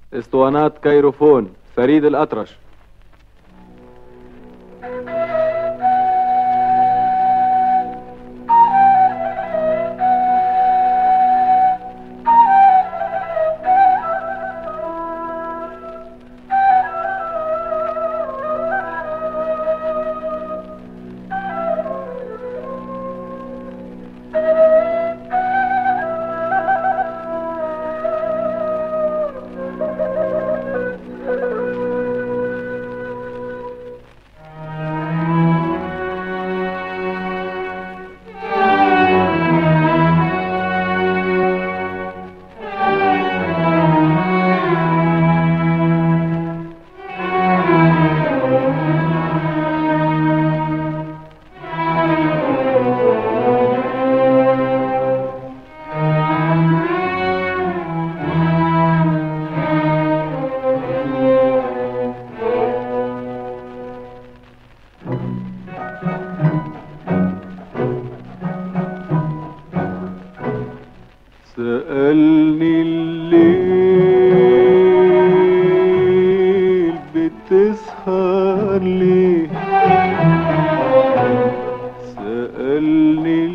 اسطوانات كيروفون فريد الأطرش سألني الليل بتسهر ليه سألني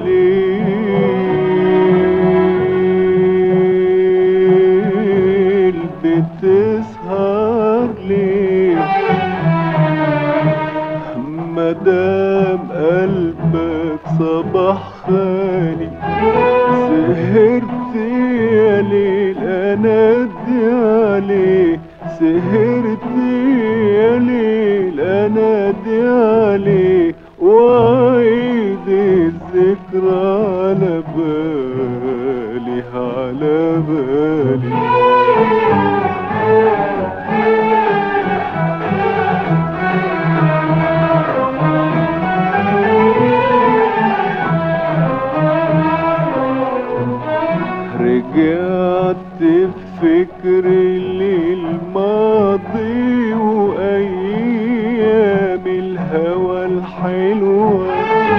الليل بتسهر ليه مدام قلبك صباح خالي سهرت يا ليل انادي عليه سهرت يا ليل انادي عليه وعيد الذكرى على بالي على بالي رجعت بفكري للماضي وأيام الهوى الحلوة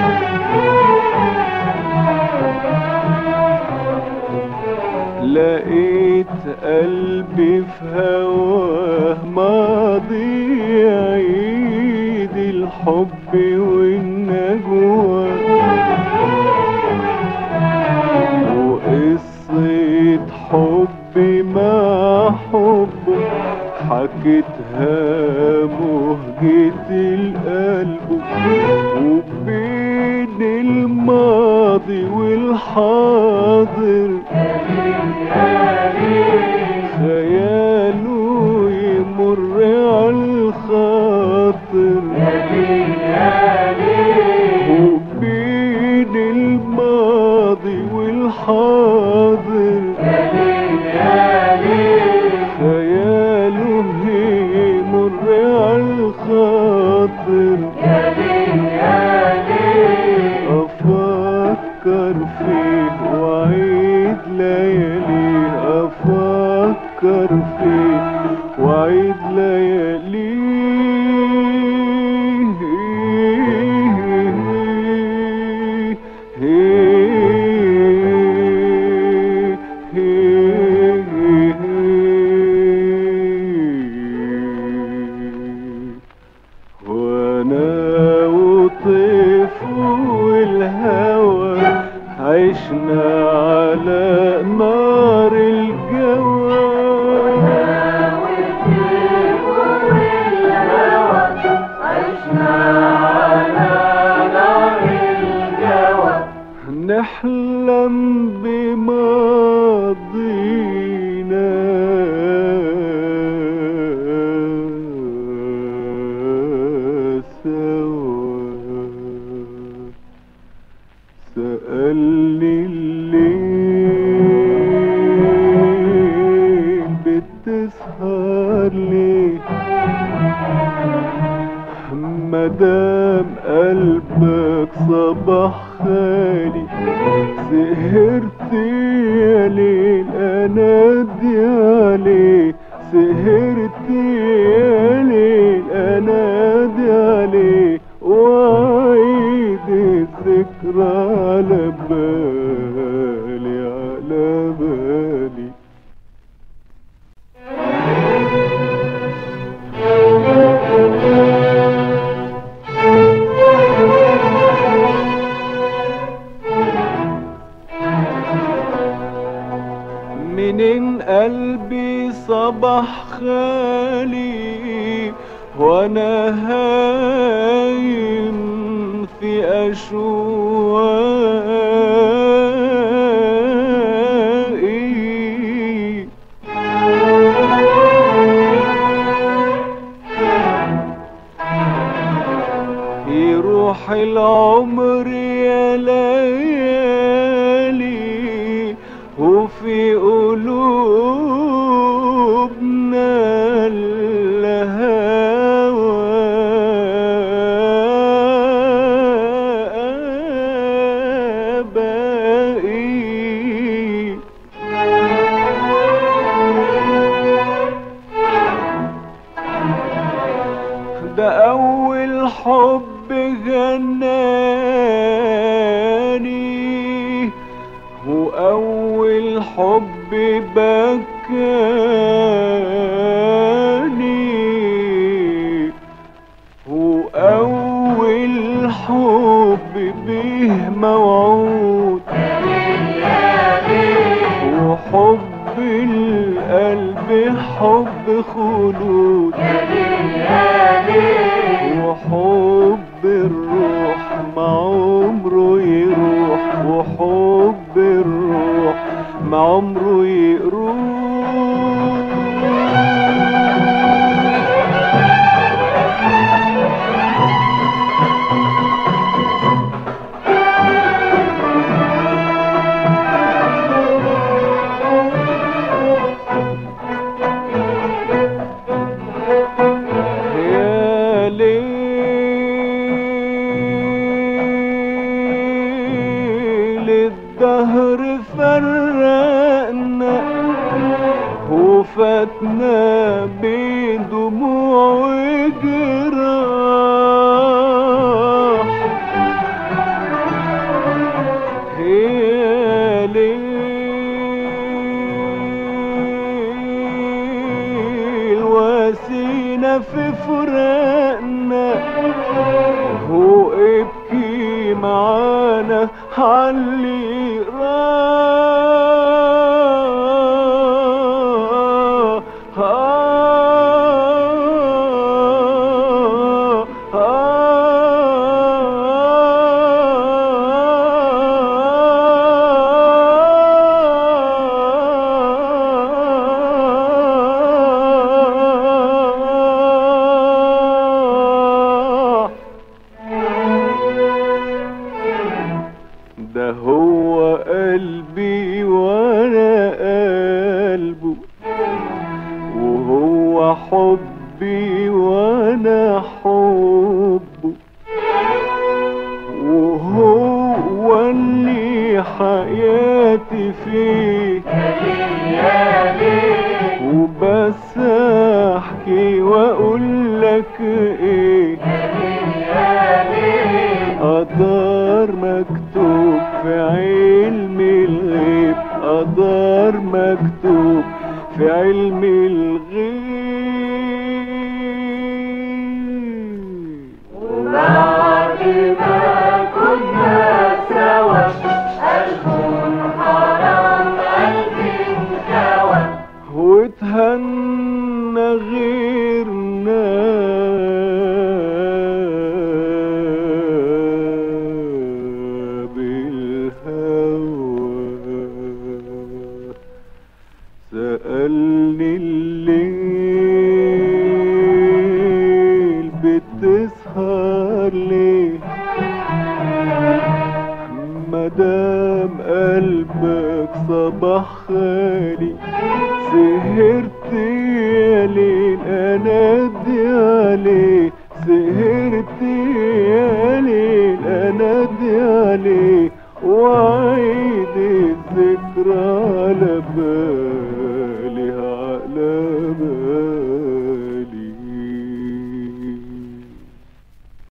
لقيت قلبي في هواه ماضي عيد الحب والنجوى وقصة حبي مع حبه حكيتها مهجة القلب وبين الماضي والحاضر خياله يمر على الخاطر وبين الماضي والحاضر خياله يمر على الخاطر أفكر فيه وعيد ليالي أفكر فيه وعيد ليالي وانا وطيف والهوى عشنا على نار الجوى نحلم بماضينا سوا سألني الليل بتسهر ليه مدام قلبك صباح خالي سهرت يا ليل انادي عليه سهرت يا ليل انادي عليه وعيد الذكرى على بالي على بالي قلبي صباح خالي وانا هايم في اشواقي يروح العمر يا ليالي وفي قلوبنا الهوى باقي ده أول حب غناني وأول حب بكاني وأول حب به موعود وحب القلب حب خلود وحب الروح ما عمره يروح وحب الروح ما عمره يروح يا ليل الدهر فرقنا وفاتنا بدموع وجراح يا ليل واسينا في فراقنا وابكي معانا علي راح ده هو قلبي وانا قلبه وهو حبي وانا حبه وهو اللي حياتي فيه وبس احكي واقول لك ايه قدر مكتوب في علم الغيب قدر مكتوب في علم الغيب وبعد ما كنا سوا ألف حرام قلبي انكوى وتهنى غيرنا بالهوى سألني الليل بتسهر ليه مدام قلبك صباح خالي سهرت يا ليل انادي عليه سهرت يا ليل انادي عليه